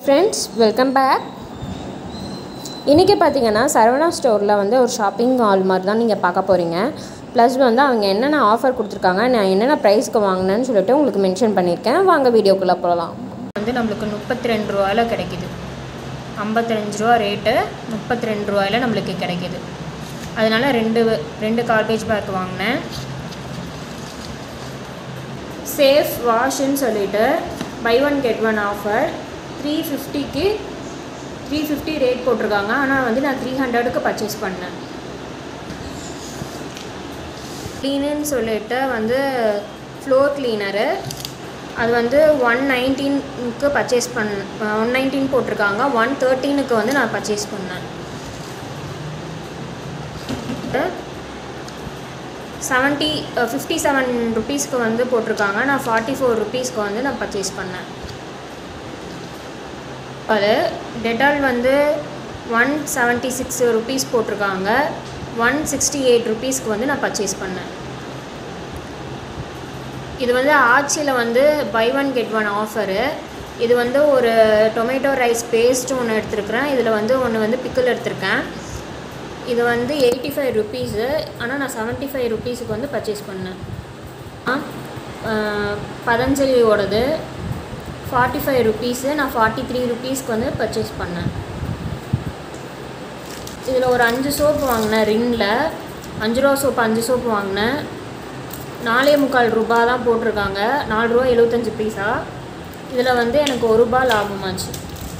friends welcome back இன்றைக்கி பார்த்தீங்கன்னா சரவணா ஸ்டோரில் வந்து ஒரு ஷாப்பிங் மால் மாதிரி தான் நீங்கள் பார்க்க போகிறீங்க ப்ளஸ் வந்து அவங்க என்னென்ன ஆஃபர் கொடுத்துருக்காங்க நான் என்னென்ன ப்ரைஸ்க்கு வாங்கினேன்னு சொல்லிட்டு உங்களுக்கு மென்ஷன் பண்ணியிருக்கேன் வாங்க வீடியோக்குள்ளே போகலாம் வந்து நம்மளுக்கு முப்பத்தி ரெண்டு ரூபாயில் கிடைக்கிது ஐம்பத்தஞ்சு ரூபா ரேட்டு முப்பத்தி ரெண்டு ரூபாயில் நம்மளுக்கு கிடைக்கிது அதனால ரெண்டு ரெண்டு கார்பேஜ் பேக் வாங்கினேன் சேஃப் வாஷ்ன்னு சொல்லிட்டு buy one get one offer three ஃபிஃப்டிக்கு த்ரீ ஃபிஃப்டி ரேட் போட்டிருக்காங்க ஆனால் வந்து நான் த்ரீ ஹண்ட்ரடுக்கு பர்ச்சேஸ் பண்ணேன் க்ளீனுன்னு சொல்லிட்டு வந்து ஃப்ளோர் க்ளீனரு அது வந்து ஒன் நைன்டீனுக்கு பர்ச்சேஸ் பண்ண ஒன் நைன்டீன் போட்டிருக்காங்க ஒன் தேர்ட்டீனுக்கு வந்து நான் பர்ச்சேஸ் பண்ணேன் செவன்ட்டி ஃபிஃப்டி செவன் ருபீஸ்க்கு வந்து போட்டிருக்காங்க நான் ஃபார்ட்டி ஃபோர் ருபீஸ்க்கு வந்து நான் பர்ச்சேஸ் பண்ணேன் அது டெட்டால் வந்து ஒன் செவன்ட்டி சிக்ஸ் ருபீஸ் போட்டிருக்காங்க ஒன் சிக்ஸ்டி எயிட் ருபீஸ்க்கு வந்து நான் பர்ச்சேஸ் பண்ணேன் இது வந்து ஆச்சியில் வந்து buy one get one offer இது வந்து ஒரு டொமேட்டோ ரைஸ் பேஸ்ட் ஒன்று எடுத்திருக்கிறேன் இதில் வந்து ஒன்று வந்து பிக்கிள் எடுத்திருக்கேன் இது வந்து எயிட்டி ஃபைவ் ருபீஸு ஆனால் நான் செவன்ட்டி ஃபைவ் ருபீஸுக்கு வந்து பர்ச்சேஸ் பண்ணேன் பதஞ்சலியோடது ஃபார்ட்டி ஃபைவ் ருபீஸு நான் ஃபார்ட்டி த்ரீ ருபீஸ்க்கு வந்து பர்ச்சேஸ் பண்ணேன் இதில் ஒரு அஞ்சு சோப்பு வாங்கினேன் ரின்னில் அஞ்சு ரூபா சோப்பு அஞ்சு சோப்பு வாங்கினேன் நாலே முக்கால் ரூபா தான் போட்டிருக்காங்க நாலு ரூபா எழுபத்தஞ்சி பைசா இதில் வந்து எனக்கு ஒரு ரூபா லாபமாச்சு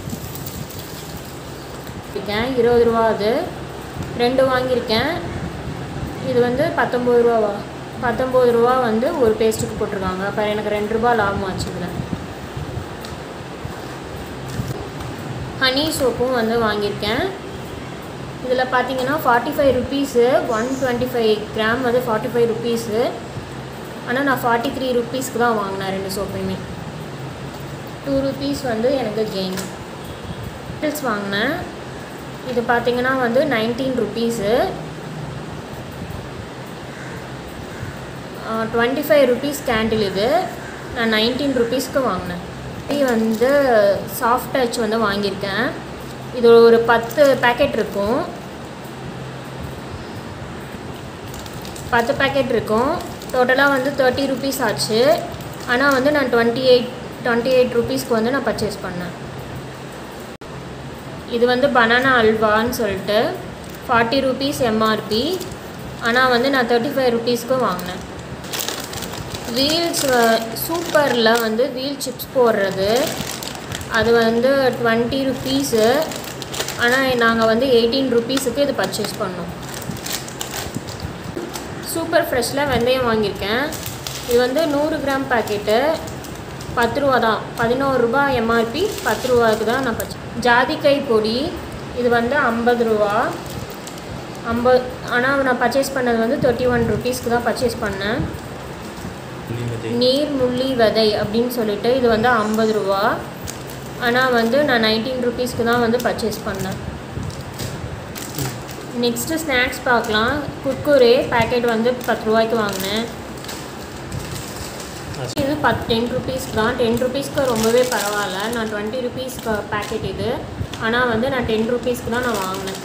இருக்கேன் இருபது ரூபா அது ரெண்டு வாங்கியிருக்கேன் இது வந்து பத்தொம்பது ரூபாவா பத்தொம்பது ரூபா வந்து ஒரு பேஸ்ட்டுக்கு போட்டிருக்காங்க அப்போ எனக்கு ரெண்டு ரூபா லாபம் ஆச்சு இதில் ஹனி சோப்பும் வந்து வாங்கியிருக்கேன் இதில் பார்த்தீங்கன்னா forty five rupees one twenty five gram வந்து ஃபார்ட்டி ஃபைவ் ருப்பீஸு ஆனால் நான் ஃபார்ட்டி த்ரீ ருப்பீஸ்க்கு தான் வாங்கினேன் ரெண்டு சோப்பையுமே டூ ருப்பீஸ் வந்து எனக்கு கெயின் பாட்டில்ஸ் வாங்கினேன் இது பார்த்தீங்கன்னா வந்து nineteen rupees twenty five rupees candle இது நான் நைன்டீன் ருப்பீஸ்க்கு வாங்கினேன் இது வந்து சாஃப்ட் டச் வந்து வாங்கியிருக்கேன் இது ஒரு பத்து பேக்கெட் இருக்கும் பத்து பேக்கெட் இருக்கும் டோட்டலாக வந்து தேர்ட்டி ருபீஸ் ஆச்சு ஆனால் வந்து நான் டுவெண்ட்டி எயிட் டுவெண்ட்டி எயிட் ருபீஸ்க்கு வந்து நான் பர்ச்சேஸ் பண்ணேன் இது வந்து பனானா அல்வான்னு சொல்லிட்டு ஃபார்ட்டி ருபீஸ் எம்ஆர்பி ஆனால் வந்து நான் தேர்ட்டி ஃபைவ் ருபீஸ்க்கு வாங்கினேன் வீல்ஸ் சூப்பரில் வந்து வீல் சிப்ஸ் போடுறது அது வந்து டுவெண்ட்டி ருப்பீஸு ஆனால் நாங்கள் வந்து எயிட்டீன் ருப்பீஸுக்கு இது பர்ச்சேஸ் பண்ணோம் சூப்பர் ஃப்ரெஷ்ஷில் வெந்தயம் வாங்கியிருக்கேன் இது வந்து நூறு கிராம் பாக்கெட்டு பத்து ரூபா தான் பதினோரு ரூபா எம்ஆர்பி பத்து ரூபாய்க்கு தான் நான் பர்ச்சே ஜாதிக்காய் பொடி இது வந்து ஐம்பது ரூபா ஐம்பது ஆனால் நான் பர்ச்சேஸ் பண்ணது வந்து தேர்ட்டி ஒன் ருப்பீஸ்க்கு தான் பர்ச்சேஸ் பண்ணேன் நீர் முள்ளி விதை அப்படின்னு சொல்லிட்டு இது வந்து ஐம்பது ரூபா ஆனால் வந்து நான் நைன்டீன் ருப்பீஸ்க்கு தான் வந்து பர்ச்சேஸ் பண்ணேன் நெக்ஸ்ட்டு ஸ்நாக்ஸ் பார்க்கலாம் குர்குரே பேக்கெட் வந்து பத்து ரூபாய்க்கு வாங்கினேன் இது பத் டென் ருபீஸ்க்கு தான் டென் ருபீஸ்க்கு ரொம்பவே பரவாயில்ல நான் டுவெண்ட்டி ருபீஸ்க்கு பேக்கெட் இது ஆனால் வந்து நான் டென் ருபீஸ்க்கு தான் நான் வாங்கினேன்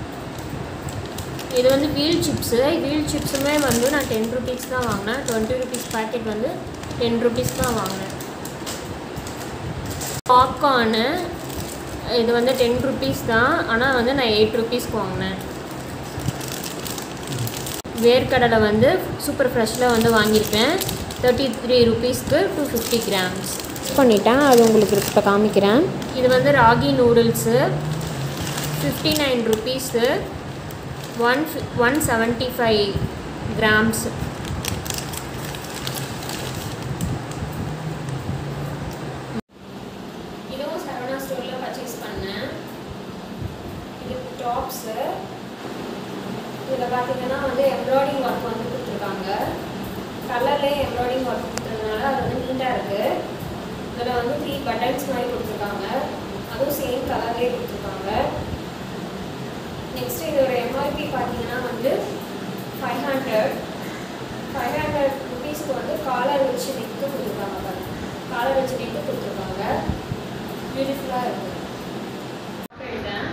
இது வந்து வீல் சிப்ஸு வீல் சிப்ஸுமே வந்து நான் டென் ருபீஸ் தான் வாங்கினேன் டுவெண்ட்டி ருபீஸ் பேக்கெட் வந்து டென் ருபீஸ் தான் வாங்கினேன் பாப்கார்னு இது வந்து டென் ருபீஸ் தான் ஆனால் வந்து நான் எயிட் ருபீஸ்க்கு வாங்கினேன் வேர்க்கடலை வந்து சூப்பர் ஃப்ரெஷ்ஷில் வந்து வாங்கியிருக்கேன் தேர்ட்டி த்ரீ ருபீஸ்க்கு டூ ஃபிஃப்டி கிராம்ஸ் பண்ணிட்டேன் அது உங்களுக்கு இப்போ காமிக்கிறேன் இது வந்து ragi noodles fifty nine rupees one one seventy five grams இதுவும் சரவணா ஸ்டோரில் பர்ச்சேஸ் பண்ணேன் இது டாப்ஸு இதில் பார்த்தீங்கன்னா வந்து எம்ப்ராய்டிங் ஒர்க் வந்து கொடுத்துருக்காங்க கலர்லேயே எம்ப்ராய்டிங் ஒர்க் கொடுத்துருந்தனால அது வந்து நீட்டாக இருக்குது இதில் வந்து த்ரீ பட்டன்ஸ் மாதிரி கொடுத்துருக்காங்க அதுவும் சேம் கலர்லேயே கொடுத்துருக்காங்க நெக்ஸ்ட் இதோட எம்ஆர்பி பார்த்தீங்கன்னா வந்து ஃபைவ் ஹண்ட்ரட் ஃபைவ் ஹண்ட்ரட் ருபீஸ்க்கு வந்து காலர் வச்சு நெக்கு கொடுத்துருக்காங்க பாருங்க காலர் வச்சு நெக்கு கொடுத்துருக்காங்க பியூட்டிஃபுல்லாக இருக்குது எடுத்தேன்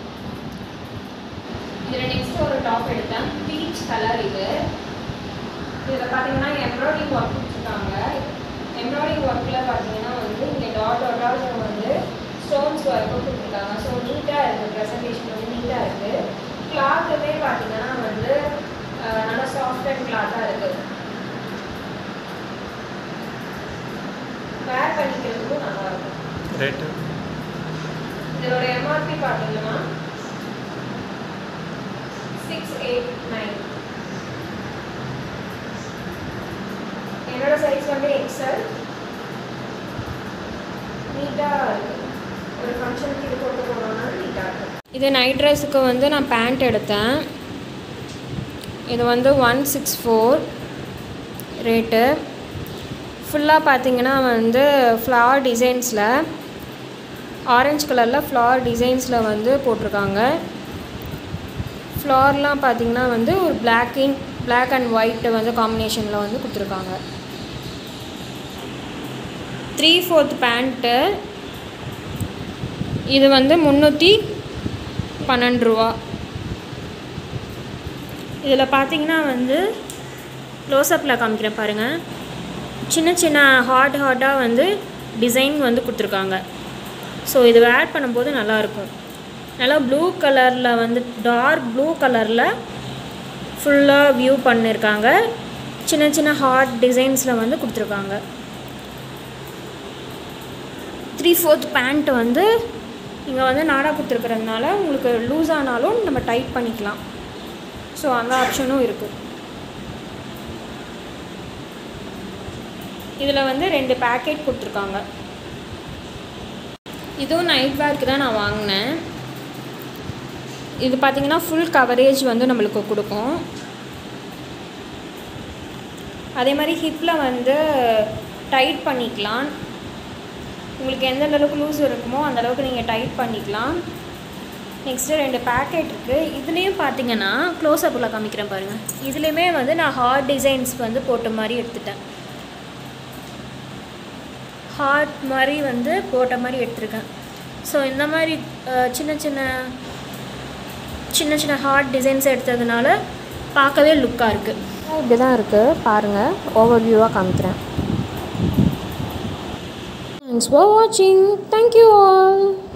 இதில் நெக்ஸ்ட் ஒரு டாப் எடுத்தேன் பீச் கலர் இது இதில் பார்த்தீங்கன்னா எம்ப்ராய்டிங் ஒர்க் கொடுத்துருக்காங்க எம்ப்ராய்டிங் ஒர்க்கில் பார்த்தீங்கன்னா வந்து இங்கே டாட் டாட்டாக வந்து ஸ்டோன்ஸ் ஒர்க்கும் கொடுத்துருக்காங்க ஸோ நீட்டாக இருக்குது ப்ரெசன்டேஷன் வந்து நீட்டாக இருக்குது கிளாத்துமே பார்த்தீங்கன்னா வந்து அஹ், நல்லா சாஃப்ட் அண்ட் கிளாத்தாக இருக்குது வேர் பண்ணிக்கிறதுக்கும் நல்லா இருக்கும் ரேட்டு இதோட எம்ஆர்பி பார்த்தீங்கன்னா சிக்ஸ் எயிட் நைன் என்னோட சைஸ் வந்து எக்ஸல் நீட்டாக இருக்கு ஒரு ஃபங்க்ஷனுக்கு இது போட்டு போனோம்னா நீட்டாக இருக்கும் இது நைட் ட்ரெஸ்ஸுக்கு வந்து நான் பேண்ட் எடுத்தேன் இது வந்து ஒன் சிக்ஸ் ஃபோர் ரேட்டு ஃபுல்லாக பார்த்தீங்கன்னா வந்து ஃப்ளவர் டிசைன்ஸில் ஆரஞ்சு கலரில் ஃப்ளவர் டிசைன்ஸில் வந்து போட்டிருக்காங்க ஃப்ளார்லாம் பார்த்தீங்கன்னா வந்து ஒரு பிளாக்கிங் பிளாக் அண்ட் ஒயிட் வந்து காம்பினேஷனில் வந்து கொடுத்துருக்காங்க த்ரீ ஃபோர்த் பேண்ட்டு இது வந்து முந்நூற்றி பன்னெண்டு ரூபா இதில் பார்த்தீங்கன்னா வந்து க்ளோஸ்அப்பில் காமிக்கிறேன் பாருங்கள் சின்ன சின்ன ஹார்ட் ஹார்ட்டாக வந்து டிசைன் வந்து கொடுத்துருக்காங்க ஸோ இது வேர் பண்ணும்போது நல்லாயிருக்கும் நல்லா ப்ளூ கலரில் வந்து டார்க் ப்ளூ கலரில் ஃபுல்லாக வியூ பண்ணியிருக்காங்க சின்ன சின்ன ஹார்ட் டிசைன்ஸில் வந்து கொடுத்துருக்காங்க த்ரீ ஃபோர்த் பேண்ட் வந்து இங்கே வந்து நாடா கொடுத்துருக்கறதுனால உங்களுக்கு லூஸ் ஆனாலும் நம்ம டைட் பண்ணிக்கலாம் ஸோ அந்த ஆப்ஷனும் இருக்குது இதில் வந்து ரெண்டு பேக்கெட் கொடுத்துருக்காங்க இதுவும் நைட் வேர்க்கு தான் நான் வாங்கினேன் இது பார்த்தீங்கன்னா ஃபுல் கவரேஜ் வந்து நம்மளுக்கு கொடுக்கும் அதே மாதிரி ஹிப்பில் வந்து டைட் பண்ணிக்கலாம் உங்களுக்கு எந்த அளவுக்கு லூஸ் இருக்குமோ அந்த அளவுக்கு நீங்கள் டைட் பண்ணிக்கலாம் நெக்ஸ்ட்டு ரெண்டு பேக்கெட் இருக்குது இதுலேயும் பார்த்தீங்கன்னா க்ளோஸ்அப்பில் காமிக்கிறேன் பாருங்கள் இதுலேயுமே வந்து நான் ஹார்ட் டிசைன்ஸ் வந்து போட்ட மாதிரி எடுத்துட்டேன் ஹார்ட் மாதிரி வந்து போட்ட மாதிரி எடுத்திருக்கேன் ஸோ இந்த மாதிரி அஹ், சின்ன சின்ன சின்ன சின்ன ஹார்ட் டிசைன்ஸ் எடுத்ததுனால பார்க்கவே லுக்காக இருக்குது இப்படி தான் இருக்குது பாருங்கள் ஓவர் வியூவாக காமிக்கிறேன் தேங்க்ஸ் ஃபார் வாட்சிங் தேங்க்யூ ஆல்